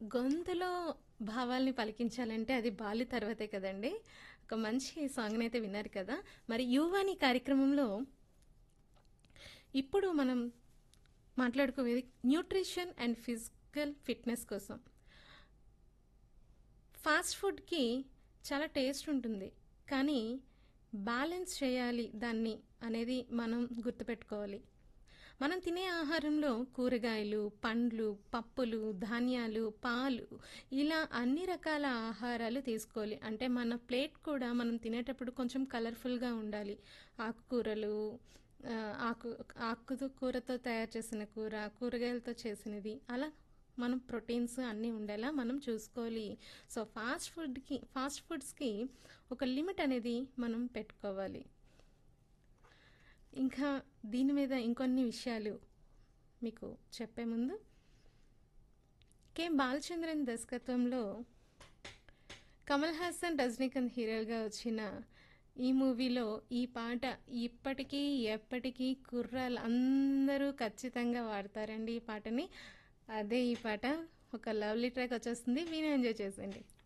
గొంతులో భావాల్ని పలికించాలంటే అది బాలి తర్వాతే కదండీ! ఒక మంచి సాంగ్‌నైతే విన్నారు కదా! మరి యువవాణి కార్యక్రమంలో ఇప్పుడు మనం మాట్లాడుకోవేది న్యూట్రిషన్ అండ్ ఫిజికల్ ఫిట్‌నెస్ కోసం. ఫాస్ట్ ఫుడ్‌కి చాలా టేస్ట్ ఉంటుంది. కానీ బ్యాలెన్స్ చేయాలి దాన్ని అనేది మనం గుర్తుపెట్టుకోవాలి. మనం తినే ఆహారంలో కూరగాయలు, పండ్లు, పప్పులు, ధాన్యాలు, పాలు ఇలా అన్ని రకాల ఆహారాలు తీసుకోవాలి. అంటే మన ప్లేట్ కూడా మనం తినేటప్పుడు కొంచెం కలర్‌ఫుల్‌గా ఉండాలి. ఆకుకూరలు ఆహ్, ఆకు ఆకు కూరతో తయారు చేసిన కూర, కూరగాయలతో చేసినది అలా మనం ప్రోటీన్స్ అన్నీ ఉండేలా మనం చూసుకోవాలి. సో, ఫాస్ట్ ఫుడ్‌కి ఫాస్ట్ ఫుడ్స్‌కి ఒక లిమిట్ అనేది మనం పెట్టుకోవాలి. ఇంకా దీని మీద ఇంకొన్ని విషయాలు మీకు చెప్పే ముందు కె. బాలచంద్రన్ దర్శకత్వంలో కమల్ హాసన్, రజనీకాంత్ హీరోలుగా వచ్చిన ఈ మూవీలో ఈ పాట ఇప్పటికీ, ఎప్పటికీ కుర్రాళ్ళందరూ ఖచ్చితంగా వాడతారండి ఈ పాటని. అదే ఈ పాట. ఒక లవ్లీ ట్రాక్ వచ్చేస్తుంది. విని ఎంజాయ్ చేసేయండి.